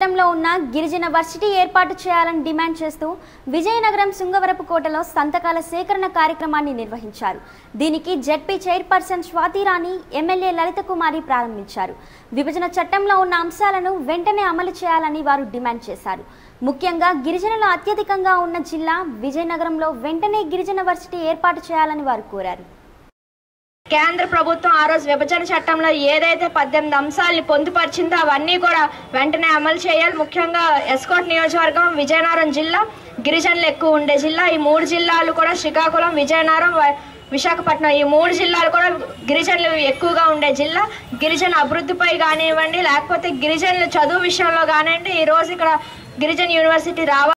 చట్టంలో ఉన్న గిరిజన వర్సిటీ ఏర్పాటు చేయాలని డిమాండ్ చేస్తూ విజయనగరం శృంగవరపు కోటలో సంతకాల సేకరణ కార్యక్రమాన్ని నిర్వహించారు దీనికి ZP chairperson Swathirani MLA Lalitha Kumari ప్రారంభించారు విభజన చట్టంలో ఉన్న అంశాలను వెంటనే అమలు చేయాలని వారు డిమాండ్ చేశారు ముఖ్యంగా గిరిజనులు అత్యధికంగా ఉన్న జిల్లా విజయనగరంలో వెంటనే గిరిజన వర్సిటీ ఏర్పాటు చేయాలని వారు కోరారు కేంద్ర ప్రభుత్వం ఆ రోజు విభజన చట్టంలో ఏదైతే పద్దెనిమిది అంశాలని పొందుపరిచిందో అవన్నీ కూడా వెంటనే అమలు చేయాలి ముఖ్యంగా ఎస్కోట్ నియోజకవర్గం విజయనగరం జిల్లా గిరిజనులు ఎక్కువ ఉండే జిల్లా ఈ మూడు జిల్లాలు కూడా శ్రీకాకుళం విజయనగరం వ- విశాఖపట్నం ఈ మూడు జిల్లాలు కూడా గిరిజనులు ఎక్కువగా ఉండే జిల్లా గిరిజన అభివృద్ధిపై కానివ్వండి లేకపోతే గిరిజనుల చదువు విషయంలో కానివ్వండి ఈ రోజు ఇక్కడ గిరిజన యూనివర్సిటీ రావాలి